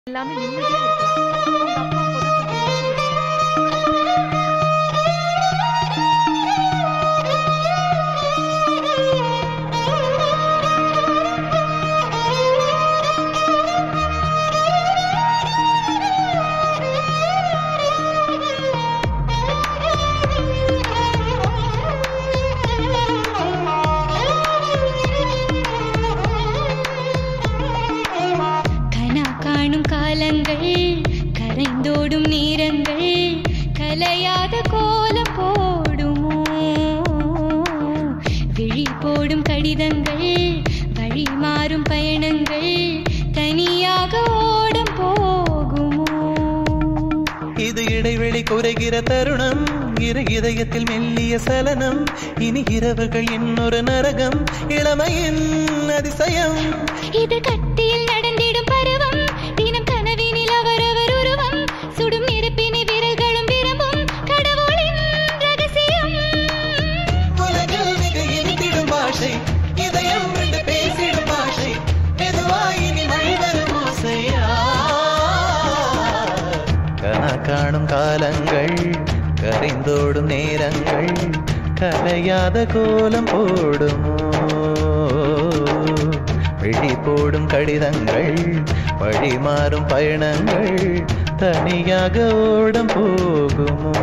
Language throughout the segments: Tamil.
எல்லாமே நிம்மதியா இருக்கலாம் உங்க அப்பா அப்பதான் கொஞ்சம் யோசிச்சு கனா காணும் காலங்கள் கரைந்தோடும் நேரங்கள் கலையாத கோலம் போடுமோ விழி போடும் கடிதங்கள் வழி மாறும் பயணங்கள் தனியாக ஓடம் போகுமோ இது இடைவெளி குறைகிற தருணம் இரு இதயத்தில் மெல்லிய சலனம் இனி இரவுகள் இன்னொரு நரகம் இளமையின் அதிசயம் இது கட்டியில் நடந்திடும் பருவம் தினம் கனவினில் அவரவர் உருவம் சுடும் நெருப்பினி விரல்களும் விரும்பும் கடவுளின் ரகசியம் உலகில் மிக இனித்திடும் பாஷை இதயம் விட்டு பேசிடும் பாஷை மெதுவாய் இனி மழை வரும் ஓசையா கனா காணும் காலங்கள் கரைந்தோடும் நேரங்கள் கலையாத கோலம் போடுமோ விழி போடும் கடிதங்கள் வழி மாறும் பயணங்கள் தனியாக ஓடம் போகுமோ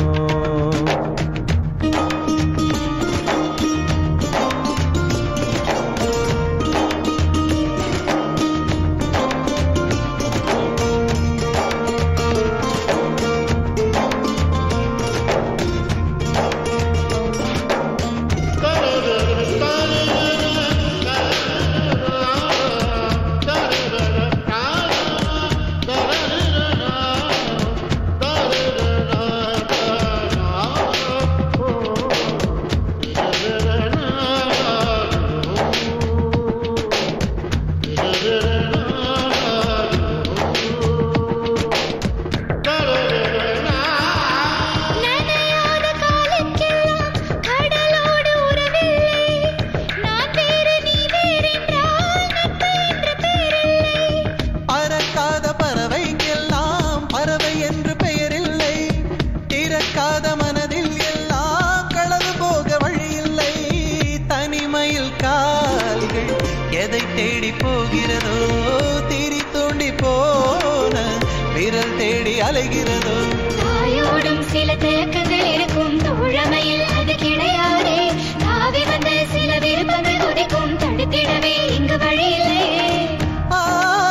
நனையாத காலுக்கெல்லாம் கடலோடு உறவில்லை நான் வேறு நீ வேறென்றால் நட்பு என்ற பேரில்லை பறக்காத பறவைக்கெல்லாம் பறவை என்று பெயரில்லை திறக்காத மனதில் எல்லாம் களவு போக வழியில்லை தனிமையில் கால்கள் எதை தேடி போகிறதோ திரி தூண்டி போன விரல் தேடி அலைகிறதோ தாயோடும் சில தயக்கங்கள் இருக்கும் தோழமையில் அது கிடையாதே தாவி வந்த சில விருப்பங்கள் உதைக்கும் தடுத்திடவே இங்கு வழியில்லை ஆ,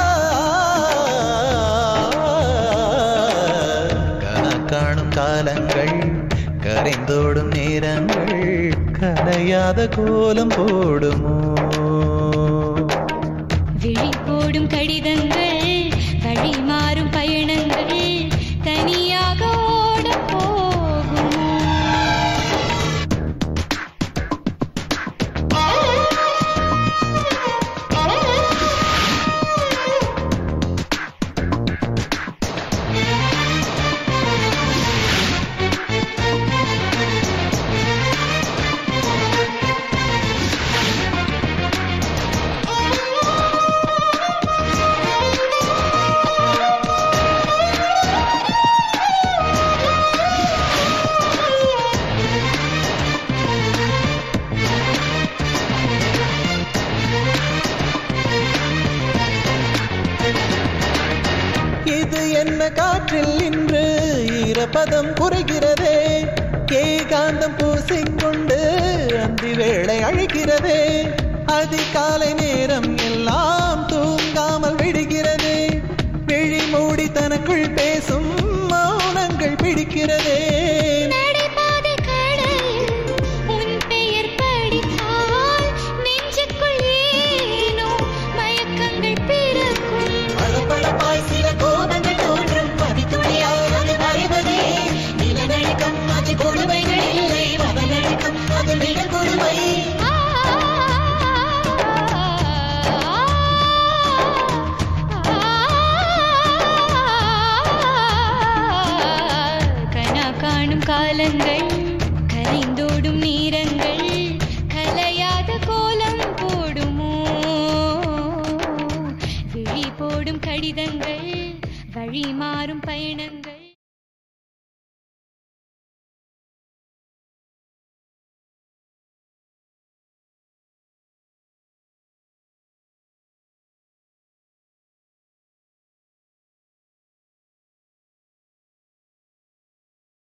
கனா காணும் காலங்கள் கரைந்தோடும் நேரங்கள் கலையாத கோலம் போடுமோ விழி போடும் கடிதங்கள் வழி மாறும் பயணங்கள் தனியாக ஓடப் போகுமோ இது என்ன காற்றில் இன்று ஈரப்பதம் குறைகிறதே ஏகாந்தம் பூசிக்கொண்டு அந்தி வேளை அழைக்கிறதே அதிகாலை நேரம் எல்லாம் தூங்காமல் விடுகிறதே விழி மூடி தனக்குள் பேசும் மௌனங்கள் பிடிக்கிறதே நடைபாதை கடலில் உன் பெயர் படித்தால் நெஞ்சுக்குள் ஏனோ மயக்கங்கள் பிறக்கும் பளபளப்பாய் சில கோபங்கள் தோன்றும் பதித்துளியாய் அது மறைவதே நிலநடுக்கம் அது கொடுமைகள் இல்லை மனநடுக்கம் அது மிக கொடுமை ஆ, கனா காணும் காலங்கள் கரைந்தோடும் நேரங்கள் கலையாத கோலம் போடுமோ விழி போடும் கடிதங்கள் வழி மாறும் பயணங்கள்